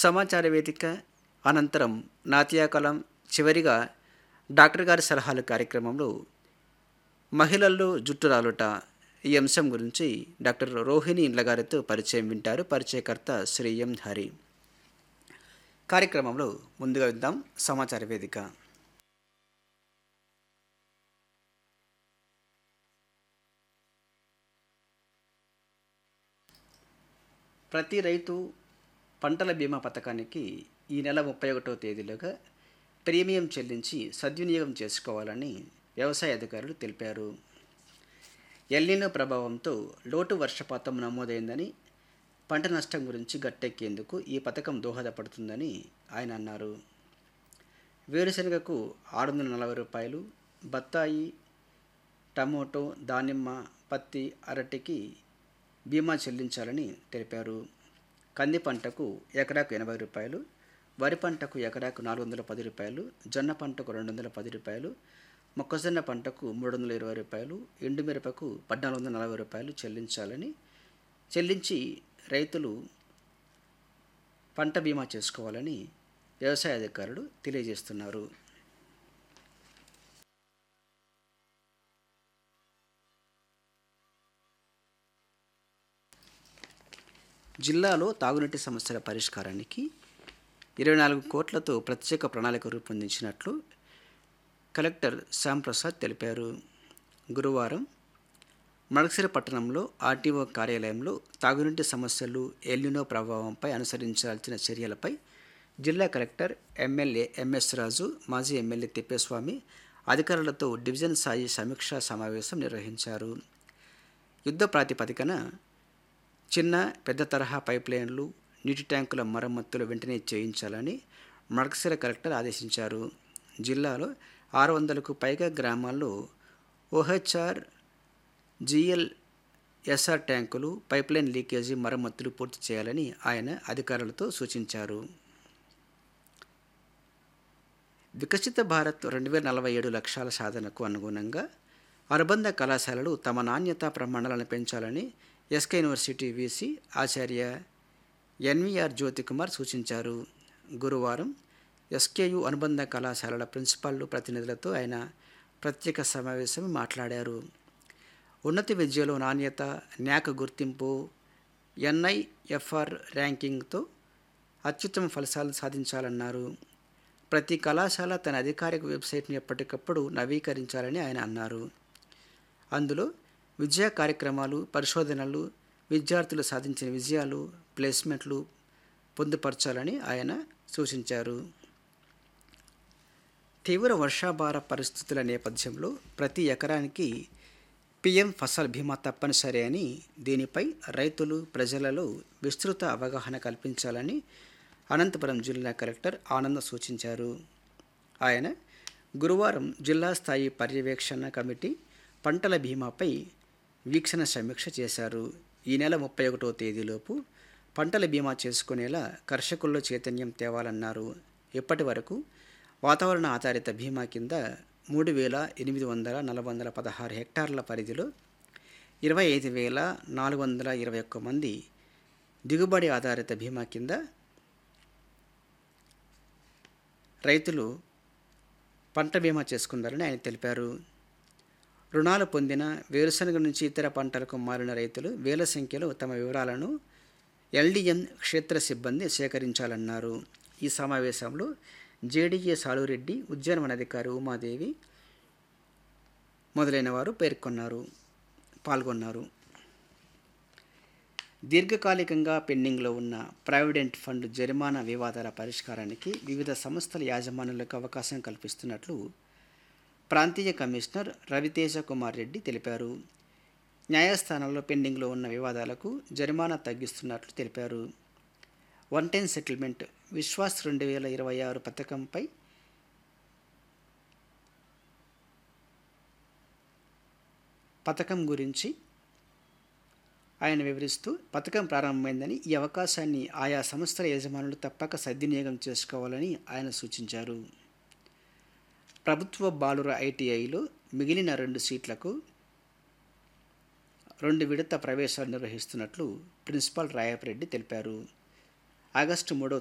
సమాచార వేదిక అనంతరం నాట్యాకలం చివరిగా డాక్టర్ గారి సలహాలు కార్యక్రమంలో మహిళల్లో జుట్టు రాలుట ఈ అంశం గురించి డాక్టర్ రోహిణి ఇండ్ల గారితో పరిచయం వింటారు పరిచయకర్త శ్రీ ఎం హరి కార్యక్రమంలో ముందుగా విద్దాం సమాచార వేదిక ప్రతి రైతు పంటల బీమా పథకానికి ఈ నెల ముప్పై ఒకటో తేదీలోగా ప్రీమియం చెల్లించి సద్వినియోగం చేసుకోవాలని వ్యవసాయ అధికారులు తెలిపారు ఎల్నినో ప్రభావంతో లోటు వర్షపాతం నమోదైందని పంట నష్టం గురించి గట్టెక్కేందుకు ఈ పథకం దోహదపడుతుందని ఆయన అన్నారు వేరుశనగకు ఆరు వందల నలభై రూపాయలు బత్తాయి టమోటో దానిమ్మ పత్తి అరటికి బీమా చెల్లించాలని తెలిపారు కంది పంటకు ఎకరాకు ఎనభై రూపాయలు వరి పంటకు ఎకరాకు నాలుగు వందల పది రూపాయలు జొన్న పంటకు రెండు వందల పది రూపాయలు మొక్కజొన్న పంటకు మూడు వందల ఇరవై రూపాయలు ఎండుమిరపకు పద్నాలుగు వందల నలభై రూపాయలు చెల్లించాలని చెల్లించి రైతులు పంట బీమా చేసుకోవాలని వ్యవసాయ అధికారులు తెలియజేస్తున్నారు జిల్లాలో తాగునీటి సమస్యల పరిష్కారానికి ఇరవై నాలుగు కోట్లతో ప్రత్యేక ప్రణాళిక రూపొందించినట్లు కలెక్టర్ శ్యాంప్రసాద్ తెలిపారు గురువారం మడకసిర పట్టణంలో ఆర్టీఓ కార్యాలయంలో తాగునీటి సమస్యలు ఎల్లినో ప్రభావంపై అనుసరించాల్సిన చర్యలపై జిల్లా కలెక్టర్ ఎమ్మెల్యే ఎంఎస్ రాజు మాజీ ఎమ్మెల్యే తిప్పేస్వామి అధికారులతో డివిజన్ స్థాయి సమీక్షా సమావేశం నిర్వహించారు యుద్ధ ప్రాతిపదికన చిన్న పెద్ద తరహా పైప్ లైన్లు నీటి ట్యాంకుల మరమ్మతులు వెంటనే చేయించాలని మడకసిర కలెక్టర్ ఆదేశించారు జిల్లాలో ఆరు వందలకు పైగా గ్రామాల్లో ఓహెచ్ఆర్ జిఎల్ ఎస్ఆర్ ట్యాంకులు పైప్లైన్ లీకేజీ మరమ్మతులు పూర్తి చేయాలని ఆయన అధికారులతో సూచించారు వికసిత భారత్ రెండు వేల నలభై ఏడు లక్ష్యాల సాధనకు అనుగుణంగా అనుబంధ కళాశాలలు తమ నాణ్యతా ప్రమాణాలను పెంచాలని ఎస్కే యూనివర్సిటీ వీసీ ఆచార్య ఎన్విఆర్ జ్యోతికుమార్ సూచించారు గురువారం ఎస్కేయు అనుబంధ కళాశాలల ప్రిన్సిపాల్ ప్రతినిధులతో ఆయన ప్రత్యేక సమావేశం మాట్లాడారు ఉన్నత విద్యలో నాణ్యత న్యాక్ గుర్తింపు ఎన్ఐఎఫ్ఆర్ ర్యాంకింగ్తో అత్యుత్తమ ఫలితాలు సాధించాలన్నారు ప్రతి కళాశాల తన అధికారిక వెబ్సైట్ని ఎప్పటికప్పుడు నవీకరించాలని ఆయన అన్నారు అందులో విద్యా కార్యక్రమాలు పరిశోధనలు విద్యార్థులు సాధించిన విజయాలు ప్లేస్మెంట్లు పొందుపరచాలని ఆయన సూచించారు తీవ్ర వర్షాభార పరిస్థితుల నేపథ్యంలో ప్రతి ఎకరానికి పిఎం ఫసల్ బీమా తప్పనిసరి అని దీనిపై రైతులు ప్రజలలో విస్తృత అవగాహన కల్పించాలని అనంతపురం జిల్లా కలెక్టర్ ఆనంద్ సూచించారు ఆయన గురువారం జిల్లా స్థాయి పర్యవేక్షణ కమిటీ పంటల బీమాపై వీక్షణ సమీక్ష చేశారు ఈ నెల ముప్పై ఒకటో తేదీలోపు పంటల బీమా చేసుకునేలా కర్షకుల్లో చైతన్యం తేవాలన్నారు ఇప్పటి వరకు వాతావరణ ఆధారిత బీమా కింద మూడు వేల ఎనిమిది వందల నలభై వందల పదహారు హెక్టార్ల పరిధిలో ఇరవై ఐదు వేల నాలుగు వందల ఇరవై ఒక్క మంది దిగుబడి ఆధారిత బీమా కింద రైతులు పంట బీమా చేసుకున్నారని ఆయన తెలిపారు రుణాలు పొందిన వేరుశనగ నుంచి ఇతర పంటలకు మారిన రైతులు వేల సంఖ్యలో తమ వివరాలను ఎల్డిఎన్ క్షేత్ర సిబ్బంది సేకరించాలన్నారు ఈ సమావేశంలో జేడీఏ సాలురెడ్డి ఉద్యానవన అధికారి ఉమాదేవి మొదలైన వారు పేర్కొన్నారు పాల్గొన్నారు దీర్ఘకాలికంగా పెండింగ్లో ఉన్న ప్రావిడెంట్ ఫండ్ జరిమానా వివాదాల పరిష్కారానికి వివిధ సంస్థల యాజమానులకు అవకాశం కల్పిస్తున్నట్లు ప్రాంతీయ కమిషనర్ రవితేజ కుమార్ రెడ్డి తెలిపారు న్యాయస్థానంలో పెండింగ్లో ఉన్న వివాదాలకు జరిమానా తగ్గిస్తున్నట్లు తెలిపారు వన్ టైం సెటిల్మెంట్ విశ్వాస్ రెండు వేల ఇరవై ఆరు పథకంపై పథకం గురించి ఆయన వివరిస్తూ పథకం ప్రారంభమైందని ఈ అవకాశాన్ని ఆయా సంస్థల యజమానులు తప్పక సద్వినియోగం చేసుకోవాలని ఆయన సూచించారు ప్రభుత్వ బాలుర ఐటీఐలో మిగిలిన రెండు సీట్లకు రెండు విడత ప్రవేశాలు నిర్వహిస్తున్నట్లు ప్రిన్సిపాల్ రాయపరెడ్డి తెలిపారు ఆగస్టు మూడో